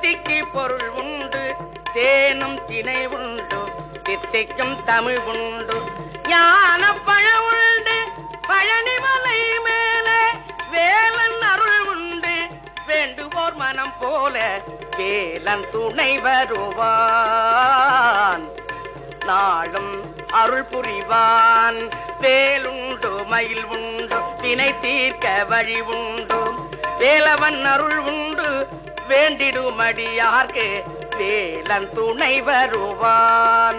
தித்திக்கு பொருள் உண்டு தேனும் திணை உண்டு தித்திக்கும் தமிழ் உண்டு ஞான பழம் உண்டு பழனிமலை மேலே வேலன் அருள் உண்டு வேண்டுவோர் மனம் போல வேலன் துணை வருவான் நாளும் அருள் புரிவான் வேலுண்டு மயில் உண்டு தினை தீர்க்க வழி உண்டு வேலவன் அருள் உண்டு வேண்டிடுமடியார்க்கு வேலன் துணை வருவான்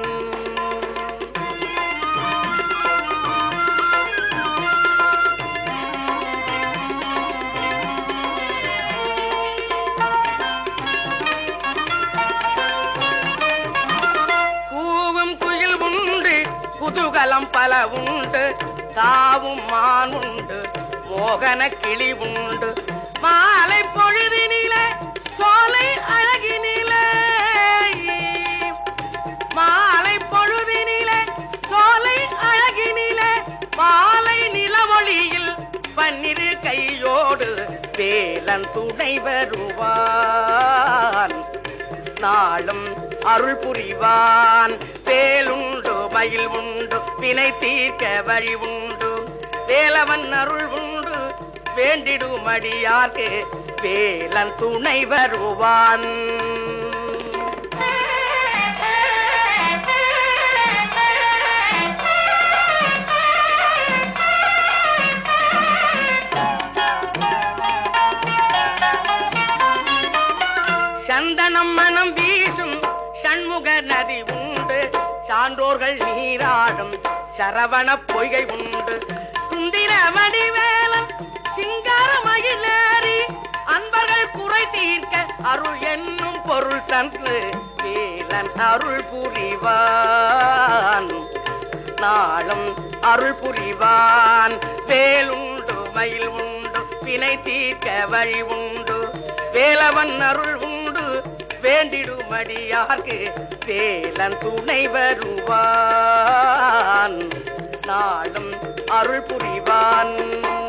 கூவும் குயில் உண்டு குதூகலம் பல உண்டு தாவும் மான் உண்டு மோகன கிளி உண்டு மாலை பொழுதினிலே சோலை அழகினிலே மாலை பொழுதினிலே சோலை அழகினிலே மாலை நிலவொளியில் பன்னிரு கையோடு வேலன் துணை வருவான் நாளும் அருள் புரிவான் வேலுண்டு மயில் உண்டு வினை தீர்க்க வழி உண்டு வேலவன் அருள் உண்டு வேண்டிடுமடியார்க்கு வேலன் துணை வருவான் சந்தனம் மனம் வீசும் சண்முக நதி உண்டு சான்றோர்கள் நீராடும் சரவண பொய்கை உண்டு சுந்திர வடிவேலன் சிங்கார மகிழேறி அன்பர்கள் குறை தீர்க்க அருள் என்னும் பொருள் தன்று வேலன் அருள் புரிவான் நாளும் அருள் புரிவான் வேலுண்டு மயில் உண்டு வினை தீர்க்க வழி உண்டு வேலவன் அருள் உண்டு வேண்டிடுமடியார்க்கு வேலன் துணை வருவான் நாளும் அருள் புரிவான்